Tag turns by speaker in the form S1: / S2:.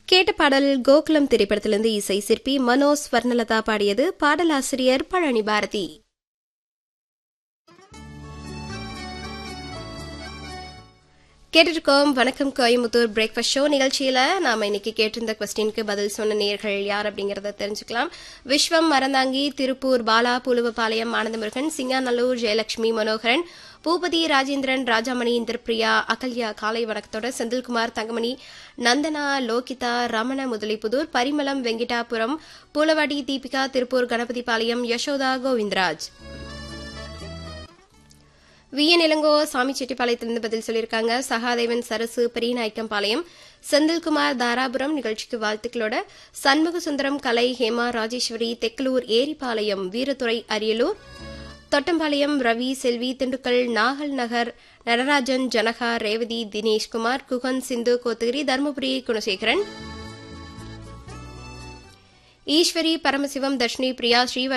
S1: கேட்ட பாடல் கோகுலம் திரைப்படத்திலிருந்து இசை சிற்பி மனோ ஸ்வர்ணலதா பாடியது பாடலாசிரியர் பழனி பாரதி கேட்டிருக்கோம் வணக்கம் கோயம்புத்தூர் பிரேக்ஃபாஸ்ட் ஷோ நிகழ்ச்சியில நாம இன்னைக்கு கேட்டிருந்த கொஸ்டினுக்கு பதில் சொன்ன நேர்கள் யார் அப்படிங்கறத தெரிஞ்சுக்கலாம் விஸ்வம் மரந்தாங்கி திருப்பூர் பாலா புலுவபாளையம் ஆனந்தமுருகன் சிங்காநல்லூர் ஜெயலட்சுமி மனோகரன் பூபதி ராஜேந்திரன் ராஜாமணி இந்திரபிரியா அகல்யா காலை வணக்கத்தோட செந்தில்குமார் தங்கமணி நந்தனா லோகிதா ரமண முதலிப்புதூர் பரிமளம் வெங்கிட்டாபுரம் பூலவாடி தீபிகா திருப்பூர் கணபதிபாளையம் யசோதா கோவிந்தராஜ் விஎன் இளங்கோ சாமி செட்டிப்பாளையத்திலிருந்து பதில் சொல்லியிருக்காங்க சகாதேவன் சரசு பெரியநாயக்கம்பாளையம் செந்தில்குமார் தாராபுரம் நிகழ்ச்சிக்கு வாழ்த்துக்களோட சண்முக சுந்தரம் கலை ஹேமா ராஜேஸ்வரி தெக்கலூர் ஏரிபாளையம் வீரத்துறை அரியலூர் தொட்டம்பாளையம் ரவி செல்வி திண்டுக்கல் நாகல் நகர் நடராஜன் ஜனகா ரேவதி தினேஷ்குமார் குகன் சிந்து கோத்தகிரி தருமபுரி குணசேகரன் ஈஸ்வரி பரமசிவம் தர்ஷினி பிரியா ஸ்ரீவர்